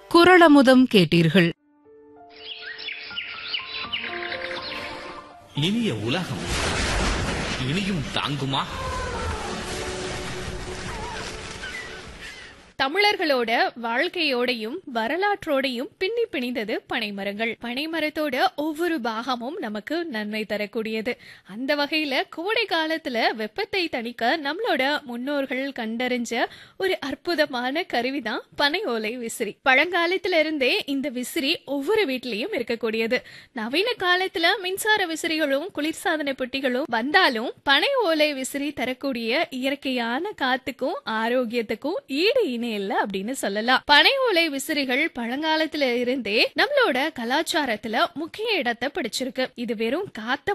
குரளமுதம் கேட்டீர்கள் இனிய உலகம் இனியும் தாங்குமா தமிழர்களோட வாழ்க்கையோடையும் வரலாற்றோடையும் பின்னி பிணைந்தது பனைமரங்கள் பனைமரத்தோட ஒவ்வொரு பாகமும் நமக்கு நன்மை தரக்கூடியது அந்த வகையில கோடை காலத்துல வெப்பத்தை தணிக்க நம்மளோட முன்னோர்கள் கண்டறிஞ்ச ஒரு அற்புதமான கருவிதான் பனை ஓலை விசிறி பழங்காலத்துல இருந்தே இந்த விசிறி ஒவ்வொரு வீட்லயும் இருக்கக்கூடியது நவீன காலத்துல மின்சார விசிறிகளும் குளிர்சாதன பெட்டிகளும் வந்தாலும் பனை ஓலை விசிறி தரக்கூடிய இயற்கையான காத்துக்கும் ஆரோக்கியத்துக்கும் ஈடு இணை இல்ல அப்படின்னு சொல்லலாம் பனை ஓலை விசிறிகள் பழங்காலத்துல இருந்தே நம்மளோட கலாச்சாரத்துல முக்கிய இடத்தை பிடிச்சிருக்கு இது வெறும் காத்த